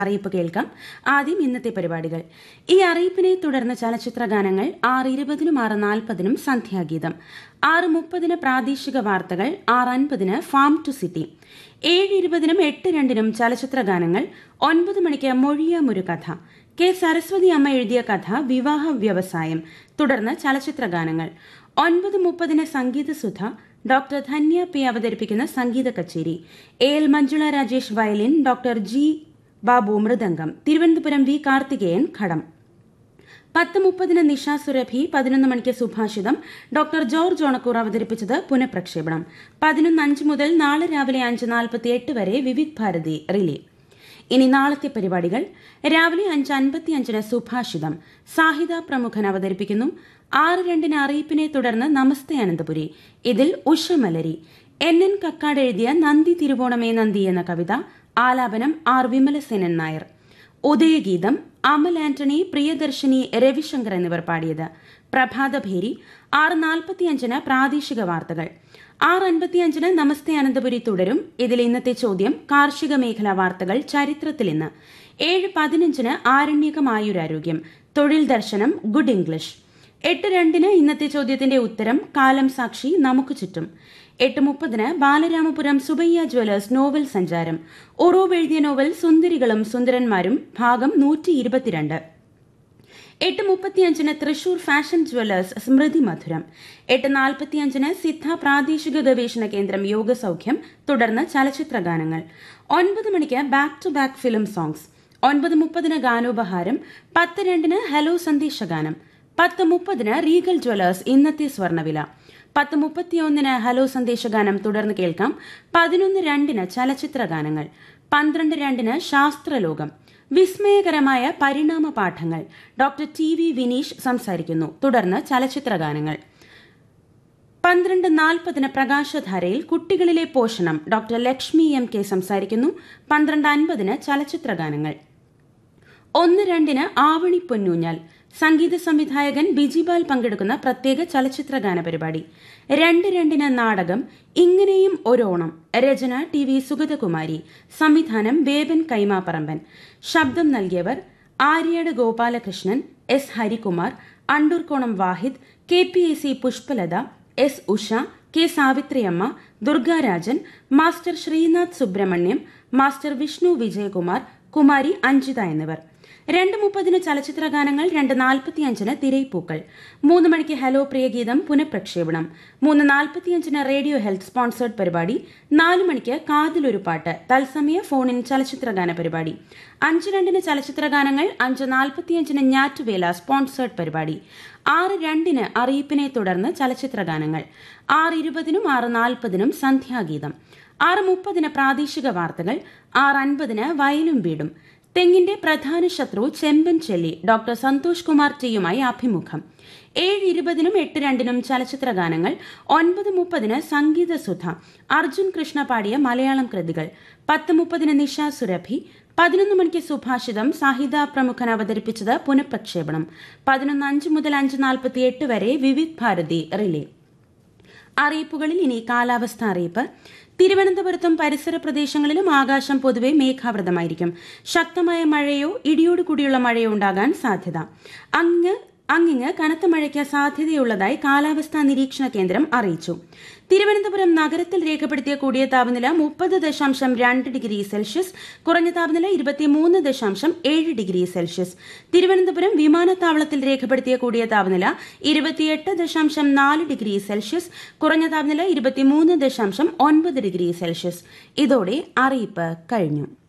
അറിയിപ്പ് കേൾക്കാം ആദ്യം ഇന്നത്തെ പരിപാടികൾ ഈ അറിയിപ്പിനെ തുടർന്ന് ചലച്ചിത്ര ഗാനങ്ങൾ ആറ് ഇരുപതിനും ആറ് നാൽപ്പതിനും സന്ധ്യാഗീതം ആറ് മുപ്പതിന് പ്രാദേശിക വാർത്തകൾ ആറ് അൻപതിന് ഫാം ടു സിറ്റി ഏഴ് ഇരുപതിനും എട്ട് രണ്ടിനും ചലച്ചിത്ര ഗാനങ്ങൾ ഒൻപത് മണിക്ക് മൊഴിയാം ഒരു കഥ കെ സരസ്വതി അമ്മ എഴുതിയ കഥ വിവാഹ വ്യവസായം തുടർന്ന് ചലച്ചിത്ര ഗാനങ്ങൾ ഒൻപത് മുപ്പതിന് സംഗീത സുധ ഡോക്ടർ ധന്യ പി അവതരിപ്പിക്കുന്ന സംഗീത കച്ചേരി A L Manjula Rajesh violin doctor G Babu mridangam Thiruvananthapuram V Karthikeyan ghatam പത്ത് മുപ്പതിന് നിഷ സുരഭി പതിനൊന്ന് മണിക്ക് സുഭാഷിതം ഡോക്ടർ ജോർജ് ഓണക്കൂർ അവതരിപ്പിച്ചത് പുനഃപ്രക്ഷേപണം പതിനൊന്ന് അഞ്ച് മുതൽ നാളെ രാവിലെ അഞ്ച് നാൽപ്പത്തി എട്ട് വരെ വിവിധ് ഭാരതി റിലേ ഇനി നാളത്തെ പരിപാടികൾ രാവിലെ അഞ്ച് അൻപത്തി അഞ്ചിന് സുഭാഷിതം സാഹിത പ്രമുഖൻ അവതരിപ്പിക്കുന്നു ആറ് രണ്ടിന് അറിയിപ്പിനെ തുടർന്ന് നമസ്തേ അനന്തപുരി ഇതിൽ ഉഷമലരി എൻ എൻ കക്കാട് എഴുതിയ നന്ദി തിരുവോണമേ നന്ദി എന്ന കവിത ആലാപനം ആർ വിമലസേനൻ നായർ ഉദയഗീതം അമൽ ആന്റണി പ്രിയദർശിനി രവിശങ്കർ എന്നിവർ പാടിയത് പ്രഭാതഭേരി ആറ് നാൽപ്പത്തിയഞ്ചിന് പ്രാദേശിക വാർത്തകൾ ആറ് അൻപത്തിയഞ്ചിന് നമസ്തേ അനന്തപുരി തുടരും ഇതിൽ ഇന്നത്തെ ചോദ്യം കാർഷിക മേഖലാ വാർത്തകൾ ചരിത്രത്തിൽ ഇന്ന് ഏഴ് പതിനഞ്ചിന് ആരണ്യകം ആയുരാരോഗ്യം തൊഴിൽ ദർശനം ഗുഡ് ഇംഗ്ലീഷ് എട്ട് രണ്ടിന് ഇന്നത്തെ ചോദ്യത്തിന്റെ ഉത്തരം കാലം സാക്ഷി നമുക്ക് ചുറ്റും എട്ട് മുപ്പതിന് ബാലരാമപുരം സുബയ്യ ജ്വല്ലേഴ്സ് നോവൽ സഞ്ചാരം ഒറോവ് എഴുതിയ നോവൽ സുന്ദരികളും സുന്ദരന്മാരും ഭാഗം നൂറ്റി ഇരുപത്തിരണ്ട് എട്ട് മുപ്പത്തിയഞ്ചിന് തൃശൂർ ഫാഷൻ ജ്വല്ലേഴ്സ് സ്മൃതി മധുരം എട്ട് നാൽപ്പത്തിയഞ്ചിന് സിദ്ധ പ്രാദേശിക ഗവേഷണ കേന്ദ്രം യോഗസൌഖ്യം തുടർന്ന് ചലച്ചിത്ര ഗാനങ്ങൾ ഒൻപത് മണിക്ക് back to back film songs ഒൻപത് മുപ്പതിന് ഗാനോപഹാരം പത്ത് രണ്ടിന് ഹലോ സന്ദേശഗാനം പത്ത് മുപ്പതിന് റീഗൽ ജ്വല്ലേഴ്സ് ഇന്നത്തെ സ്വർണ്ണവില പത്ത് മുപ്പത്തിയൊന്നിന് ഹലോ സന്ദേശഗാനം തുടർന്ന് കേൾക്കാം പതിനൊന്ന് രണ്ടിന് ചലച്ചിത്ര ഗാനങ്ങൾ പന്ത്രണ്ട് രണ്ടിന് ശാസ്ത്രലോകം വിസ്മയകരമായ പരിണാമ പാഠങ്ങൾ ഡോക്ടർ ടി വി വിനീഷ് സംസാരിക്കുന്നു തുടർന്ന് ചലച്ചിത്ര ഗാനങ്ങൾ പന്ത്രണ്ട് നാൽപ്പതിന് പ്രകാശധാരയിൽ കുട്ടികളിലെ പോഷണം ഡോക്ടർ ലക്ഷ്മി എം കെ സംസാരിക്കുന്നു പന്ത്രണ്ട് അൻപതിന് ചലച്ചിത്ര ഗാനങ്ങൾ ഒന്ന് രണ്ടിന് ആവണി പൊന്നൂഞ്ഞാൽ സംഗീത സംവിധായകൻ ബിജിബാൽ പങ്കെടുക്കുന്ന പ്രത്യേക ചലച്ചിത്ര ഗാന പരിപാടി രണ്ട് രണ്ടിന് നാടകം ഇങ്ങനെയും ഒരോണം രചന ടി വി സുഗതകുമാരി സംവിധാനം വേബൻ കൈമാപ്പറമ്പൻ ശബ്ദം നൽകിയവർ Aryad Gopalakrishnan S Harikumar Andoorkonam Vahid K P A C Pushpalatha S Usha K Savithriyamma Durgarajan master Sreenath Subrahmanyam master Vishnu Vijayakumar Kumari Anjitha എന്നിവർ രണ്ട് മുപ്പതിന് ചലച്ചിത്ര ഗാനങ്ങൾ രണ്ട് നാൽപ്പത്തിയഞ്ചിന് തിരൈപ്പൂക്കൾ മൂന്ന് മണിക്ക് ഹലോ പ്രിയഗീതം പുനഃപ്രക്ഷേപണം മൂന്ന് നാൽപ്പത്തിയഞ്ചിന് റേഡിയോ ഹെൽത്ത് സ്പോൺസേർഡ് പരിപാടി നാല് മണിക്ക് കാതിലൊരു പാട്ട് തത്സമയ ഫോണിൻ ചലച്ചിത്ര ഗാന പരിപാടി അഞ്ച് രണ്ടിന് ചലച്ചിത്ര ഗാനങ്ങൾ അഞ്ച് നാൽപ്പത്തിയഞ്ചിന് ഞാറ്റുവേല സ്പോൺസേർഡ് പരിപാടി ആറ് രണ്ടിന് അറിയിപ്പിനെ തുടർന്ന് ചലച്ചിത്ര ഗാനങ്ങൾ ആറ് ഇരുപതിനും ആറ് നാൽപ്പതിനും സന്ധ്യാഗീതം ആറ് മുപ്പതിന് പ്രാദേശിക വാർത്തകൾ ആറ് അൻപതിന് വയലും വീടും തെങ്ങിന്റെ പ്രധാന ശത്രു ചെമ്പൻ ചെല്ലി ഡോക്ടർ സന്തോഷ് കുമാർ ടിയുമായി അഭിമുഖം ഏഴ് ഇരുപതിനും എട്ട് രണ്ടിനും ചലച്ചിത്ര ഗാനങ്ങൾ ഒൻപത് മുപ്പതിന് സംഗീത സുധ അർജുൻ കൃഷ്ണ പാടിയ മലയാളം കൃതികൾ പത്ത് മുപ്പതിന് നിഷ സുരഭി പതിനൊന്ന് മണിക്ക് സുഭാഷിതം സാഹിത പ്രമുഖൻ അവതരിപ്പിച്ചത് പുനഃപ്രക്ഷേപണം പതിനൊന്ന് അഞ്ച് മുതൽ അഞ്ച് നാൽപ്പത്തി എട്ട് വരെ വിവിധ് ഭാരതി റിലേ അറിയിപ്പുകളിൽ ഇനി കാലാവസ്ഥ അറിയിപ്പ് തിരുവനന്തപുരത്തും പരിസര പ്രദേശങ്ങളിലും ആകാശം പൊതുവെ മേഘാവൃതമായിരിക്കും ശക്തമായ മഴയോ ഇടിയോട് കൂടിയുള്ള മഴയോ ഉണ്ടാകാൻ സാധ്യത അങ്ങ് അങ്ങിങ്ങ് കനത്ത മഴയ്ക്ക് സാധ്യതയുള്ളതായി കാലാവസ്ഥാ നിരീക്ഷണ കേന്ദ്രം അറിയിച്ചു തിരുവനന്തപുരം നഗരത്തിൽ രേഖപ്പെടുത്തിയ കൂടിയ താപനില മുപ്പത് ദശാംശം രണ്ട് ഡിഗ്രി സെൽഷ്യസ് കുറഞ്ഞ താപനില ഇരുപത്തിമൂന്ന് ദശാംശം ഏഴ് ഡിഗ്രി സെൽഷ്യസ് തിരുവനന്തപുരം വിമാനത്താവളത്തിൽ രേഖപ്പെടുത്തിയ കൂടിയ താപനില ഇരുപത്തിയെട്ട് ദശാംശം നാല് ഡിഗ്രി സെൽഷ്യസ് കുറഞ്ഞ താപനില ഇരുപത്തിമൂന്ന് ദശാംശം ഒൻപത് ഡിഗ്രി സെൽഷ്യസ് ഇതോടെ അറിയിപ്പ് കഴിഞ്ഞു